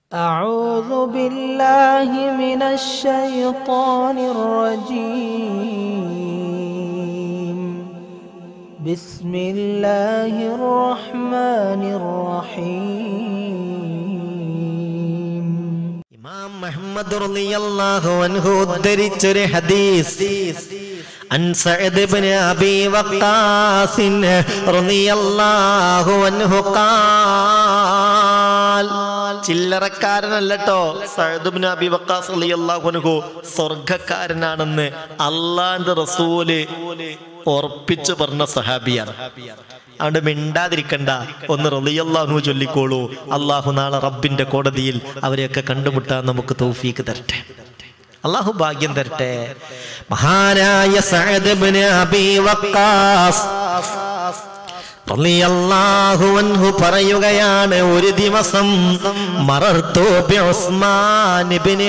أعوذ بالله من الشيطان الرجيم بسم الله الرحمن الرحيم ഇമാം മുഹമ്മദ് റളിയല്ലാഹു അൻഹു ഉദ്ധരിച്ചൊരു ഹദീസ് അൻ സഅദ് ഇബ്നു അബീ വഖാസ് റളിയല്ലാഹു അൻഹു ഖാൽ ചില്ലറക്കാരനല്ലട്ടോ സഅദ് ഇബ്നു അബീ വഖാസ് റളിയല്ലാഹു അൻഹു സ്വർഗ്ഗക്കാരനാണെന്ന് അള്ളാന്റെ റസൂല് ഉറപ്പിച്ചു പറഞ്ഞ സഹാബിയാണ് അതുകൊണ്ട് മിണ്ടാതിരിക്കണ്ട ഒന്ന് റളിയല്ലാഹു ചൊല്ലിക്കോളൂ അള്ളാഹു നാളെ റബ്ബിന്റെ കോടതിയിൽ അവരെയൊക്കെ കണ്ടുമുട്ടാൻ നമുക്ക് തൗഫീക്ക് തരട്ടെ അള്ളാഹു ഭാഗ്യം തരട്ടെ മഹാനായ സഅദ് ഇബ്നു അബീ വഖാസ് റളിയല്ലാഹു അൻഹു പറയുകയാണ് ഒരു ദിവസം മറർത്തു ബി ഉസ്മാൻ ഇബ്നു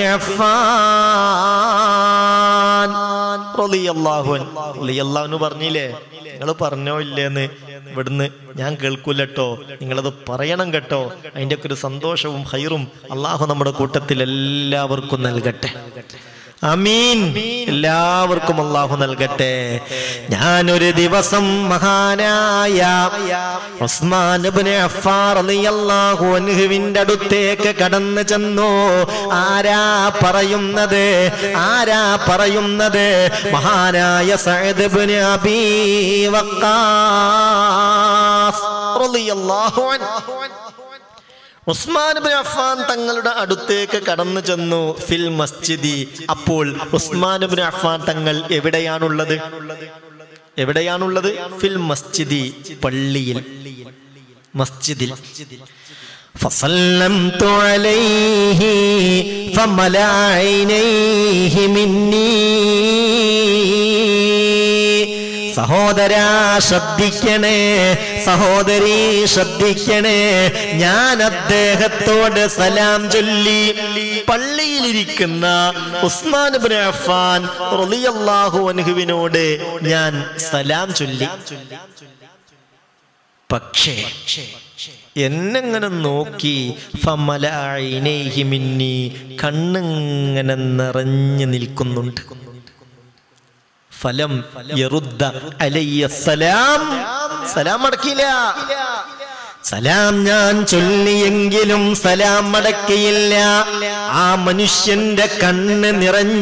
അഫ്ഫാൻ റളിയല്ലാഹു അൻഹു റളിയല്ലാഹു അൻഹു പറഞ്ഞില്ലേ നിങ്ങൾ പറഞ്ഞോ ഇല്ലേന്ന് ഇവിടുന്ന് ഞാൻ കേൾക്കൂലട്ടോ നിങ്ങളത് പറയണം കേട്ടോ അതിൻ്റെ ഒക്കെ ഒരു സന്തോഷവും ഹൈറും അള്ളാഹു നമ്മുടെ കൂട്ടത്തിൽ എല്ലാവർക്കും നൽകട്ടെ അമീൻ എല്ലാവർക്കും അള്ളാഹു നൽകട്ടെ ഞാനൊരു ദിവസം മഹാനായ ഉസ്മാൻ ഇബ്നു അഫ്ഫാൻ റളിയല്ലാഹു അൻഹുവിന്റെ അടുത്തേക്ക് കടന്നു ചെന്നു ആരാ പറയുന്നത് ആരാ പറയുന്നത് മഹാനായ സഅദ് ഇബ്നു അബീ വഖാസ് റളിയല്ലാഹു അൻഹു ഉസ്മാൻ ബിൻ അഫ്ഫാൻ തങ്ങളുടെ അടുത്തേക്ക് കടന്നു ചെന്നു ഫിൽ മസ്ജിദി അപ്പോൾ ഉസ്മാൻ ബിൻ അഫ്ഫാൻ തങ്ങൾ എവിടെയാണുള്ളത് എവിടെയാണുള്ളത് ഫിൽ മസ്ജിദി പള്ളിയിൽ മസ്ജിദിൽ فسلمت عليه فملأ عينيه مني സഹോദരാ ശ്രദ്ധിക്കണേ സഹോദരി ശ്രദ്ധിക്കണേ ഞാൻ അദ്ദേഹത്തോട് സലാം ചൊല്ലി പള്ളിയിലിരിക്കുന്ന ഉസ്മാൻ ഇബ്നു അഫ്ഫാൻ റളിയല്ലാഹു അൻഹുവിനോട് ഞാൻ സലാം ചൊല്ലി പക്ഷേ എന്നെങ്ങനെ നോക്കി ഫമല ഐനൈഹി മിന്നി കണ്ണിങ്ങനെ നിറഞ്ഞു നിൽക്കുന്നുണ്ട് ഫലം യറുദ്ദ അലയ്യ സലാം സലാം അടക്കില്ല സലാം ഞാൻ ചൊല്ലിയെങ്കിലും സലാം അടക്കിയില്ല ആ മനുഷ്യന്റെ കണ്ണ്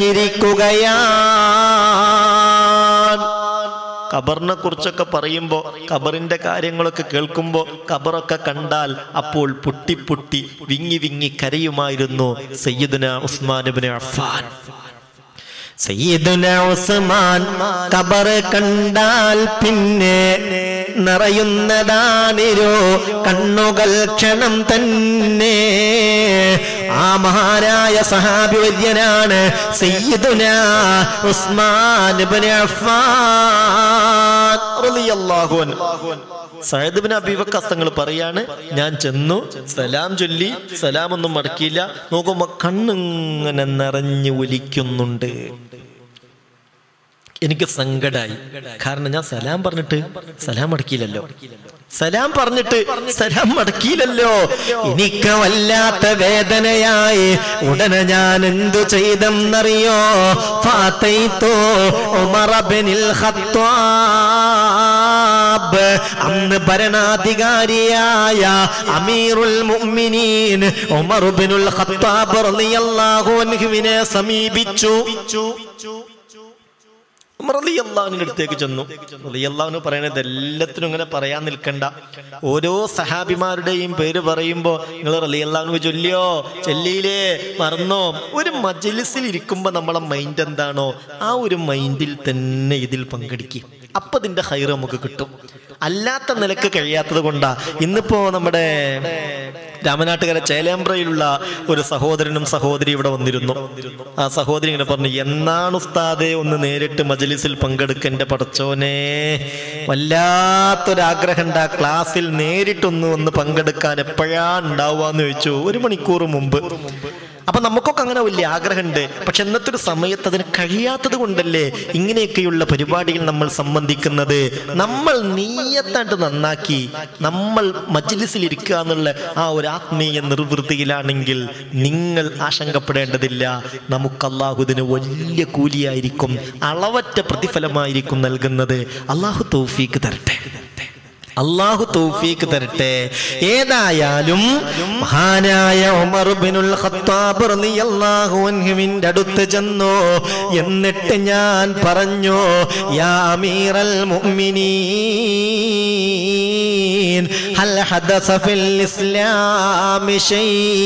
നിറഞ്ഞിരിക്കുകയാണ് ഖബറിനെ കുറിച്ചൊക്കെ പറയുമ്പോൾ ഖബറിന്റെ കാര്യങ്ങളൊക്കെ കേൾക്കുമ്പോൾ ഖബറൊക്കെ കണ്ടാൽ അപ്പോൾ പൊട്ടി പൊട്ടി വിങ്ങി വിങ്ങി കരയുമായിരുന്നു സയ്യിദുന ഉസ്മാൻ ഇബ്നു അഫ്ഫാൻ സയ്യിദുന ഉസ്മാൻ ഖബർ കണ്ടാൽ പിന്നെ നിറയുന്നതാണിരോ കണ്ണുകൾ ക്ഷണം തന്നെ ആ മഹാനായ സഹാബി വര്യനാണ് സയ്യിദുന ഉസ്മാൻ ഇബ്നു അഫ്ഫാൻ റളിയല്ലാഹു അൻഹു സയ്യിദ് ഇബ്നു അബീ വഖാസ് തങ്ങൾ പറയാണ് ഞാൻ ചെന്നു സലാം ചൊല്ലി സലാം ഒന്നും മടക്കിയില്ല നോക്കുമ്പോ കണ്ണിങ്ങനെ നിറഞ്ഞു ഒലിക്കുന്നുണ്ട് എനിക്ക് സങ്കടായി കാരണം ഞാൻ സലാം പറഞ്ഞിട്ട് സലാം മടക്കിയില്ലല്ലോ സലാം പറഞ്ഞിട്ട് സലാം മടക്കിയില്ലല്ലോ എനിക്ക് വല്ലാത്ത വേദനയായി ഉടനെ ഞാൻ എന്തു ചെയ്തെന്നറിയോ ഫാത്തൈത്തോ ഉമർ ബിനിൽ ഖത്താബ് അന്ന് ഭരണാധികാരിയായ അമീറുൽ മുഅ്മിനീൻ ഉമർ ബിനുൽ ഖത്താബ് റളിയല്ലാഹു അൻഹുവിനെ സമീപിച്ചു ഉമർ റളിയല്ലാഹുവിന്റെ അടുത്തേക്ക് ചെന്നു റളിയല്ലാഹു പറയുന്നത് എല്ലാത്തിനും ഇങ്ങനെ പറയാൻ നിൽക്കണ്ട ഓരോ സഹാബിമാരുടെയും പേര് പറയുമ്പോൾ നിങ്ങൾ റളിയല്ലാഹു ചൊല്ലിയോ ചെല്ലിയിലേ മറന്നോ ഒരു മജലിസിൽ ഇരിക്കുമ്പോൾ നമ്മളെ മൈൻഡ് എന്താണോ ആ ഒരു മൈൻഡിൽ തന്നെ ഇതിൽ പങ്കെടുക്കും അപ്പൊ ഇതിന്റെ ഹൈറ് നമുക്ക് കിട്ടും അല്ലാത്ത നിലക്ക് കഴിയാത്തത് കൊണ്ടാ ഇന്നിപ്പോ നമ്മുടെ രാമനാട്ടുകര ചേലേമ്പ്രയിലുള്ള ഒരു സഹോദരനും സഹോദരി ഇവിടെ വന്നിരുന്നു ആ സഹോദരി ഇങ്ങനെ പറഞ്ഞു എന്നാണ് ഉസ്താദെ ഒന്ന് നേരിട്ട് മജലിസിൽ പങ്കെടുക്കേണ്ട പടച്ചോനെ വല്ലാത്തൊരാഗ്രഹം ഉണ്ട് ആ ക്ലാസ്സിൽ നേരിട്ടൊന്ന് ഒന്ന് പങ്കെടുക്കാൻ എപ്പോഴാ ഉണ്ടാവുക എന്ന് ചോദിച്ചു ഒരു മണിക്കൂർ മുമ്പ് അപ്പൊ നമുക്കൊക്കെ അങ്ങനെ വലിയ ആഗ്രഹമുണ്ട് പക്ഷെ ഇന്നത്തെ ഒരു സമയത്ത് അതിന് കഴിയാത്തത് കൊണ്ടല്ലേ ഇങ്ങനെയൊക്കെയുള്ള പരിപാടികൾ നമ്മൾ സംബന്ധിക്കുന്നത് നമ്മൾ നീയത്തായിട്ട് നന്നാക്കി നമ്മൾ മജ്ലിസിൽ ഇരിക്കുക എന്നുള്ള ആ ഒരു ആത്മീയ നിർവൃത്തിയിലാണെങ്കിൽ നിങ്ങൾ ആശങ്കപ്പെടേണ്ടതില്ല നമുക്ക് അള്ളാഹുദിന് വലിയ കൂലിയായിരിക്കും അളവറ്റ പ്രതിഫലമായിരിക്കും നൽകുന്നത് അള്ളാഹു തൗഫീക്ക് തരട്ടെ അള്ളാഹു തൗഫീക്ക് തരട്ടെ ഏതായാലും മഹാനായ ഉമർ ബിനുൽ ഖത്താബ് റളിയല്ലാഹു അൻഹുവിന്റെ അടുത്ത് ചെന്നു എന്നിട്ട് ഞാൻ പറഞ്ഞു യാ അമീറൽ മുഅ്മിനീൻ ഹൽ ഹദസ ഫിൽ ഇസ്ലാമി ശൈ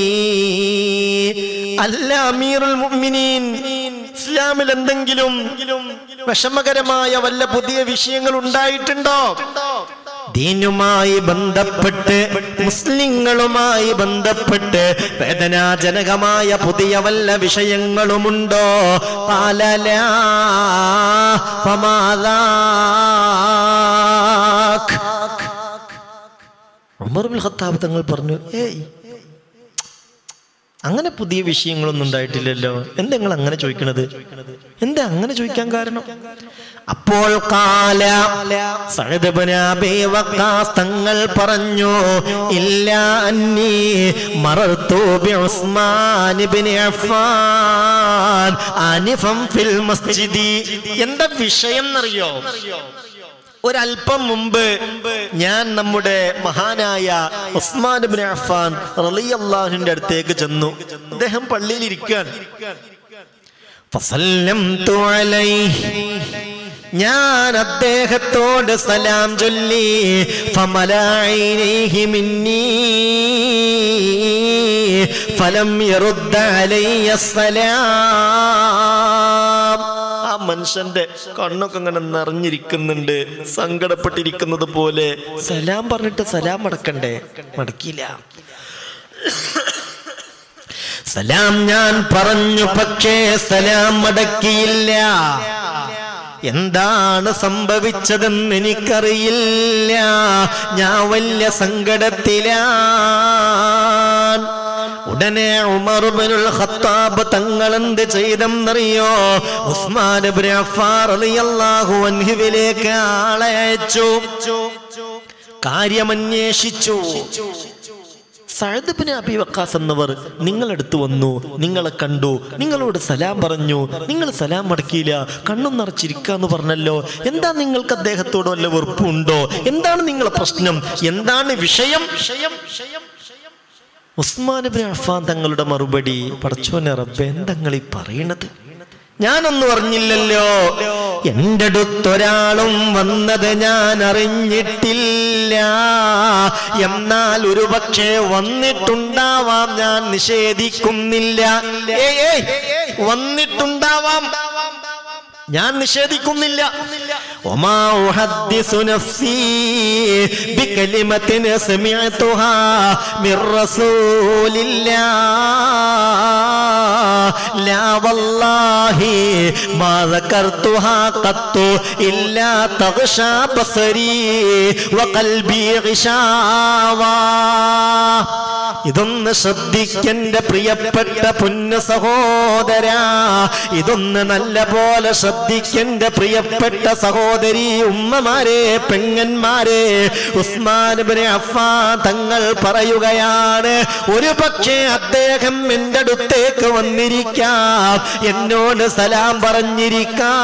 അല്ല അമീറുൽ മുഅ്മിനീൻ ഇസ്ലാമിൽ എന്തെങ്കിലും വിഷമകരമായ വല്ല പുതിയ വിഷയങ്ങൾ ഉണ്ടായിട്ടുണ്ടോ ദീനുമായി ബന്ധപ്പെട്ട് മുസ്ലിങ്ങളുമായി ബന്ധപ്പെട്ട് വേദനാജനകമായ പുതിയ വല്ല വിഷയങ്ങളുമുണ്ടോ പാലല ഉമർ ബിൻ ഖത്താബ് തങ്ങൾ പറഞ്ഞു ഏയ് അങ്ങനെ പുതിയ വിഷയങ്ങളൊന്നും ഉണ്ടായിട്ടില്ലല്ലോ എന്താ നിങ്ങൾ അങ്ങനെ ചോദിക്കണത് എന്താ അങ്ങനെ ചോദിക്കാൻ കാരണം അപ്പോൾ കാല സഅദ് ഇബ്നു അബീ വഖാസ് തങ്ങൾ പറഞ്ഞു ഇല്ല അന്നി മറർത്തു ബി ഉസ്മാൻ ഇബ്നു അഫ്ഫാൻ ആനിഫം ഫിൽ മസ്ജിദി എന്താ വിഷയം എന്നറിയോ ഒരല്പം മുമ്പ് ഞാൻ നമ്മുടെ മഹാനായ ഉസ്മാൻ ഇബ്നു അഫ്ഫാൻ റളിയല്ലാഹുവിന്റെ അടുത്തേക്ക് ചെന്നു അദ്ദേഹം പള്ളിയിൽ ഇരിക്കാൻ ഫസല്ലംതു അലൈഹി ഞാൻ അദ്ദേഹത്തോട് സലാം ചൊല്ലി ഫമലൈനൈഹി മിന്നീ ഫലം യറുദ്ദ അലയ്യ സലാം ആ മനുഷ്യന്റെ കണ്ണൊക്കെ ഇങ്ങനെ നിറഞ്ഞിരിക്കുന്നുണ്ട് സങ്കടപ്പെട്ടിരിക്കുന്നത് പോലെ സലാം പറഞ്ഞിട്ട് സലാം മടക്കണ്ടേ മടക്കിയില്ല സലാം ഞാൻ പറഞ്ഞു പക്ഷേ സലാം മടക്കിയില്ല എന്താണ് സംഭവിച്ചതെന്ന് എനിക്കറിയില്ല ഞാൻ വലിയ സങ്കടത്തിലാണ് ഉടനെ ഉമർബിനുൽ ഖത്താബ് തങ്ങൾ എന്ത് ചെയ്തെന്നറിയോ ഉസ്മാൻ ഇബ്നു അഫ്ഫാൻ റളിയല്ലാഹു അൻഹുവിലേക്ക് ആളെ അയച്ചു കാര്യമന്വേഷിച്ചു സഅദ് അബി വക്കാസ് എന്നവർ നിങ്ങളടുത്ത് വന്നു നിങ്ങളെ കണ്ടു നിങ്ങളോട് സലാം പറഞ്ഞു നിങ്ങൾ സലാം മടക്കിയില്ല കണ്ണും നിറച്ചിരിക്കാന്ന് പറഞ്ഞല്ലോ എന്താ നിങ്ങൾക്ക് അദ്ദേഹത്തോട് വല്ല വെറുപ്പുണ്ടോ എന്താണ് നിങ്ങളെ പ്രശ്നം എന്താണ് വിഷയം വിഷയം ഉസ്മാൻ ഇബ്നു അഫ്ഫാൻ തങ്ങളുടെ മറുപടി പടച്ചോനെ റബ്ബെ എന്തെങ്ങൾ ഈ പറയണത് ഞാനൊന്നും അറിഞ്ഞില്ലല്ലോ എന്റെ അടുത്തൊരാളും വന്നത് ഞാൻ അറിഞ്ഞിട്ടില്ല എന്നാൽ ഒരു പക്ഷേ വന്നിട്ടുണ്ടാവാം ഞാൻ നിഷേധിക്കുന്നില്ല ഏയ് ഏയ് വന്നിട്ടുണ്ടാവാം ഞാൻ നിഷേധിക്കുന്നില്ല ഒമാ ഉഹദ്ദിസു നഫ്സി ബികലിമത്തിൻ സമിഅതുഹാ മിർ റസൂലില്ലാ ലാ വല്ലാഹി മാ ദകർതുഹാ ഖത്തു ഇല്ലാ തഗ്ഷാ ബസരി വഖൽബി ഗിശാവാ ഇതൊന്ന് ശ്രദ്ധിക്കെന്റെ പ്രിയപ്പെട്ട പൊന്നു സഹോദര ഇതൊന്ന് നല്ല പോലെ ശ്രദ്ധിക്കെന്റെ പ്രിയപ്പെട്ട സഹോദരി ഉമ്മമാരെ പെങ്ങന്മാരെ ഉസ്മാൻ ഇബ്നു അഫ്ഫാൻ തങ്ങൾ പറയുകയാണ് ഒരു പക്ഷേ അദ്ദേഹം എൻ്റെ അടുത്തേക്ക് വന്നിരിക്കാം എന്നോട് സലാം പറഞ്ഞിരിക്കാം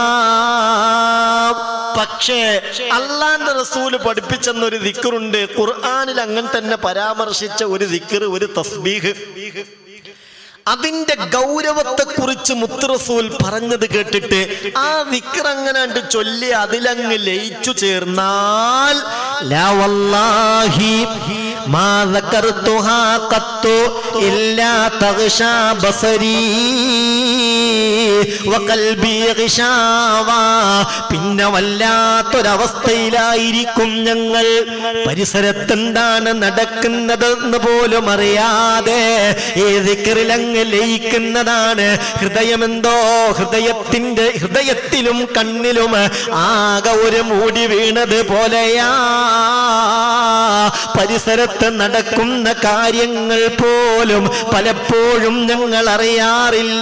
പക്ഷേ അള്ളാന്റെ റസൂല് പഠിപ്പിച്ചെന്ന ഒരു ദിക്കറുണ്ട് ഖുർആനിൽ അങ്ങനെ തന്നെ പരാമർശിച്ച ഒരു ദിക്കർ ഒരു തസ്ബീഹ് അതിന്റെ ഗൗരവത്തെ കുറിച്ച് മുത്തുറസൂൽ പറഞ്ഞത് കേട്ടിട്ട് ആ ദിക്കർ അങ്ങനെ കണ്ട് ചൊല്ലി അതിലങ്ങ് ലയിച്ചു ചേർന്നാൽ ലാ വല്ലാഹി മാ ദകർതുഹാ ഖത്തു ഇല്ലാ തഗ്ഷാ ബസരീ വഖൽബി ഗിശാവാ പിന്നെ വല്ലാത്തൊരവസ്ഥയിലായിരിക്കും ഞങ്ങൾ പരിസരത്തെന്താണ് നടക്കുന്നതെന്ന് പോലും അറിയാതെ ഈ ദിക്റിലങ്ങ് ലയിക്കുന്നതാണ് ഹൃദയമെന്തോ ഹൃദയത്തിന്റെ ഹൃദയത്തിലും കണ്ണിലും ആകെ ഒരു മൂടി വീണത് പോലെയാ പരിസരത്ത് സ്ഥലത്ത് നടക്കുന്ന കാര്യങ്ങൾ പോലും പലപ്പോഴും ഞങ്ങൾ അറിയാറില്ല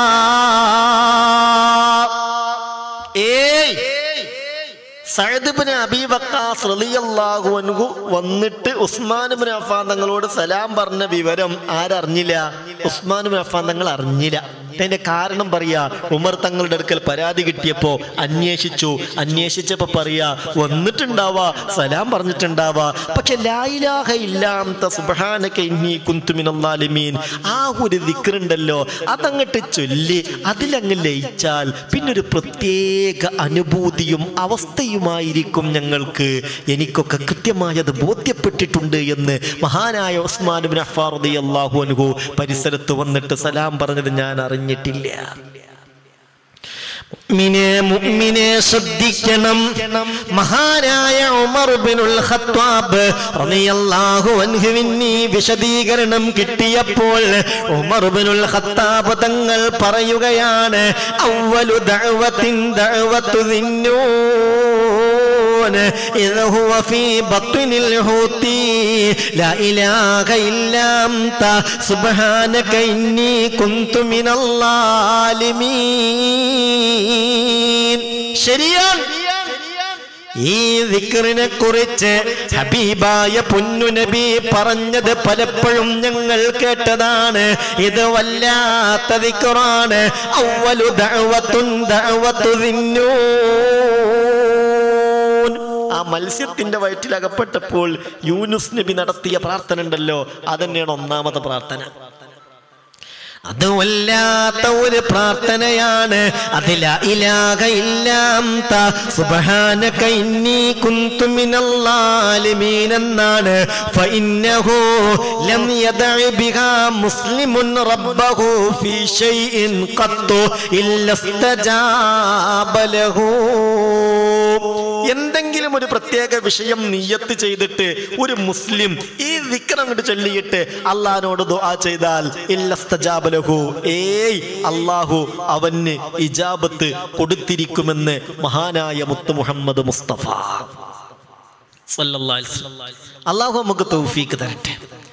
ഏയ് സഅദ്ബിന് അബീ വക്കാസ് റളിയല്ലാഹു അൻഹു വന്നിട്ട് ഉസ്മാൻ ബിൻ അഫ്ഫാൻ തങ്ങളോട് സലാം പറഞ്ഞ വിവരം ആരറിഞ്ഞില്ല ഉസ്മാൻ ബിൻ അഫ്ഫാൻ തങ്ങൾ അറിഞ്ഞില്ല അതിന്റെ കാരണം പറയാ ഉമർ തങ്ങളുടെ അടുക്കൽ പരാതി കിട്ടിയപ്പോ അന്വേഷിച്ചു അന്വേഷിച്ചപ്പോ പറയാ വന്നിട്ടുണ്ടാവാ സലാം പറഞ്ഞിട്ടുണ്ടാവാ പക്ഷെ ലായിലാഹ ഇല്ലാത്ത സുബ്ഹാനക ഇന്നി കുന്തു മിനല്ലാലിമീൻ ആ ഒരു ദിക്റുണ്ടല്ലോ അതങ്ങട്ട് ചൊല്ലി അതിലങ്ങ് ലയിച്ചാൽ പിന്നൊരു പ്രത്യേക അനുഭൂതിയും അവസ്ഥയുമായിരിക്കും ഞങ്ങൾക്ക് എനിക്കൊക്കെ കൃത്യമായത് ബോധ്യപ്പെട്ടിട്ടുണ്ട് എന്ന് മഹാനായ ഉസ്മാൻ ബിൻ അഫ്ഫാർ റളിയല്ലാഹു അൻഹു പരിസരത്ത് വന്നിട്ട് സലാം പറഞ്ഞത് ഞാൻ അറിഞ്ഞിട്ടില്ല മുഅ്മിനെ മുഅ്മിനെ ശ്രദ്ധിക്കണം മഹാനായ ഉമർ ബിനുൽ ഖത്താബ് റളിയല്ലാഹു അൻഹുവിന് ഈ വിശദീകരണം കിട്ടിയപ്പോൾ ഉമർ ബിനുൽ ഖത്താബ് തങ്ങൾ പറയുകയാണ് അവലു ദഅവത്തിൻ ദഅവത്തു ذنون إذ هو في بطن الحوت لا إله إلا أنت سبحانك إني كنت من الظالمين ശരിയാണ് ഈ ദിക്റിനെ കുറിച്ച് ഹബീബായ പൊന്നു നബി പറഞ്ഞത് പലപ്പോഴും ഞങ്ങൾ കേട്ടതാണ് ഇത് വല്ലാത്ത ദിക്റാണ് അവലു ദഅവത്തുൻ ദഅവത്തു ദിന്നൂൻ ആ മത്സ്യത്തിന്റെ വയറ്റിൽ അകപ്പെട്ടപ്പോൾ യൂനുസ് നബി നടത്തിയ പ്രാർത്ഥന ഉണ്ടല്ലോ അതന്നെയാണ് ഒന്നാമത്തെ പ്രാർത്ഥന അത് വല്ലാത്ത ഒരു പ്രാർത്ഥനയാണ് അതില ഇലാഹ ഇല്ലാത്ത സുബ്ഹാനക ഇന്നി കുന്തു മിനല്ലാലിമീൻ എന്നാണ് ഫഇന്നഹു ലം യദഇ ബിഹാ മുസ്ലിമുൻ റബ്ബഹു ഫീ ഷൈഇൻ ഖത്തു ഇല്ല ഇസ്തജാബ ലഹു എന്തെങ്കിലും ഒരു പ്രത്യേക വിഷയം നിയ്യത്ത് ചെയ്തിട്ട് ഒരു മുസ്ലിം ഈ വിക്രം കൊണ്ട് ചൊല്ലിയിട്ട് അള്ളഹാനോട് ദുആ ചെയ്താൽ ഇല്ലസ്തജാബലഹു ഏയ് അള്ളാഹു അവന് ഇജാബത്ത് കൊടുത്തിരിക്കുമെന്ന് മഹാനായ മുത്ത് മുഹമ്മദ് മുസ്തഫ സല്ലല്ലാഹു അലൈഹി വസല്ലം. അള്ളാഹു നമുക്ക് തൗഫീക്ക് തരട്ടെ